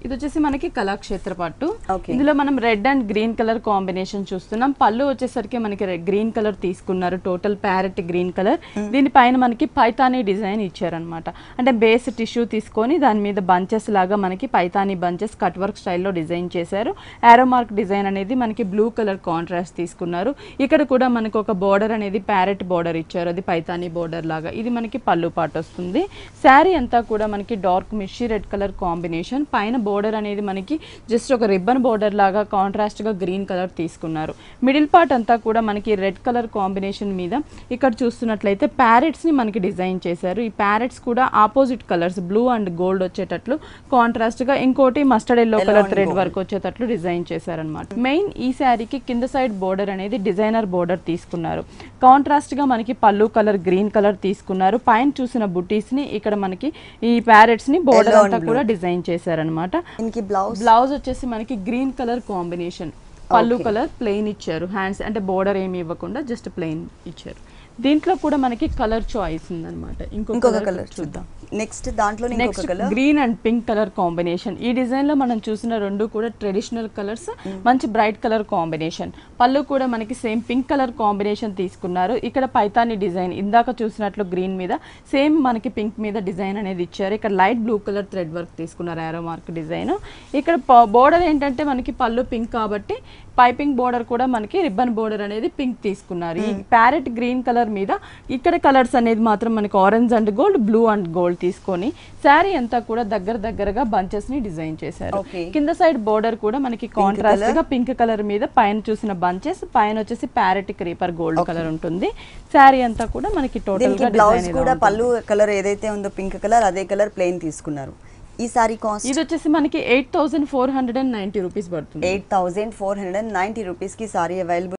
ఇది వచ్చేసి మనకి కళాక్షేత్ర పట్టు Okay. ఇందులో మనం red and green colour combination చూస్తున్నాం పళ్ళు వచ్చేసరికి మనకి గ్రీన్ కలర్ తీసుకున్నారు టోటల్ ప్యారెట్ గ్రీన్ కలర్ దీనిపైన మనకి పైతానీ డిజైన్ ఇచ్చారనమాట అంటే బేస్ టిష్యూ తీసుకొని దాని మీద బంచెస్ లాగా మనకి పైతానీ బంచెస్ కట్ వర్క్ స్టైల్లో డిజైన్ చేశారు ఆరో మార్క్ డిజైన్ అనేది మనకి బ్లూ కలర్ కాంట్రాస్ట్ తీసుకున్నారు ఇక్కడ కూడా మనకి ఒక బోర్డర్ అనేది ప్యారెట్ బోర్డర్ ఇచ్చారు అది పైతానీ బోర్డర్ లాగా ఇది మనకి పళ్ళు పాట వస్తుంది శారీ అంతా కూడా మనకి డార్క్ మిర్చి రెడ్ కలర్ కాంబినేషన్ పైన బోర్డర్ అనేది మనకి జస్ట్ ఒక రిబ్బన్ బోర్డర్ లాగా కాంట్రాస్ట్ గా గ్రీన్ కలర్ తీసుకున్నారు మిడిల్ పార్ట్ అంతా కూడా మనకి రెడ్ కలర్ కాంబినేషన్ మీద ఇక్కడ చూస్తున్నట్లయితే ప్యారెట్స్ ని మనకి డిజైన్ చేశారు ఈ ప్యారెట్స్ కూడా opposite colours blue and gold వచ్చేటట్లు కాంట్రాస్ట్ గా ఇంకోటి mustard yellow colour thread work వచ్చేటట్లు డిజైన్ చేశారనమాట మెయిన్ ఈ శారీకి కింద సైడ్ బోర్డర్ అనేది డిజైనర్ బోర్డర్ తీసుకున్నారు కాంట్రాస్ట్ గా మనకి పళ్ళు కలర్ గ్రీన్ కలర్ తీసుకున్నారు పైన చూసిన బుటీస్ ని ఇక్కడ మనకి ఈ ప్యారెట్స్ ని బోర్డర్ Yellow and అంతా కూడా డిజైన్ చేశారనమాట దీనికి బ్లౌజ్ బ్లౌజ్ వచ్చేసి మనకి గ్రీన్ కలర్ కాంబినేషన్ పళ్ళు కలర్ ప్లెయిన్ ఇచ్చారు హ్యాండ్స్ అంటే బోర్డర్ ఏమి ఇవ్వకుండా జస్ట్ ప్లెయిన్ ఇచ్చారు దీంట్లో కూడా మనకి కలర్ చాయిస్ ఉందన్నమాట ఇంకొక ఇంకొక కలర్ చూద్దాం నెక్స్ట్ దాంట్లో ఇంకొక next colour green and pink colour combination ఈ డిజైన్ లో మనం చూసిన రెండు కూడా ట్రెడిషనల్ కలర్స్ మంచి బ్రైట్ కలర్ కాంబినేషన్ పళ్ళు కూడా మనకి సేమ్ పింక్ కలర్ కాంబినేషన్ తీసుకున్నారు ఇక్కడ పైతాని డిజైన్ ఇందాక చూసినట్లు గ్రీన్ మీద సేమ్ మనకి పింక్ మీద డిజైన్ అనేది ఇచ్చారు ఇక్కడ light blue colour thread work తీసుకున్నారు ఆరో మార్క్ డిజైన్ ఇక్కడ బోర్డర్ ఏంటంటే మనకి పళ్ళు పింక్ కాబట్టి పైపింగ్ బోర్డర్ కూడా మనకి రిబ్బన్ బోర్డర్ అనేది పింక్ తీసుకున్నారు ఈ ప్యారెట్ గ్రీన్ కలర్ మీద ఇక్కడ కలర్స్ అనేది మాత్రం మనకి orange and gold blue and gold తీసుకొని శారీ అంతా కూడా దగ్గర దగ్గరగా బంచెస్ ని డిజైన్ చేశారు Okay. కింద సైడ్ బోర్డర్ కూడా మనకి కాంట్రాస్ట్ గా పింక్ కలర్ మీద పైన చూసిన బంచెస్ పైన వచ్చేసి ప్యారెట్ క్రీపర్ గోల్డ్ కలర్ ఉంటుంది శారీ అంతా కూడా మనకి టోటల్ దీనికి గా బ్లౌజ్ డిజైన్ కూడా పళ్ళు కలర్ ఏదైతే ఉందో పింక్ కలర్ అదే కలర్ ప్లెయిన్ తీసుకున్నారు ఈ సారీ కాస్ట్ ఇది వచ్చేసి మనకి eight thousand four hundred and ninety rupees పడుతుంది eight thousand four hundred and ninety రూపీస్కి సారీ అవైలబుల్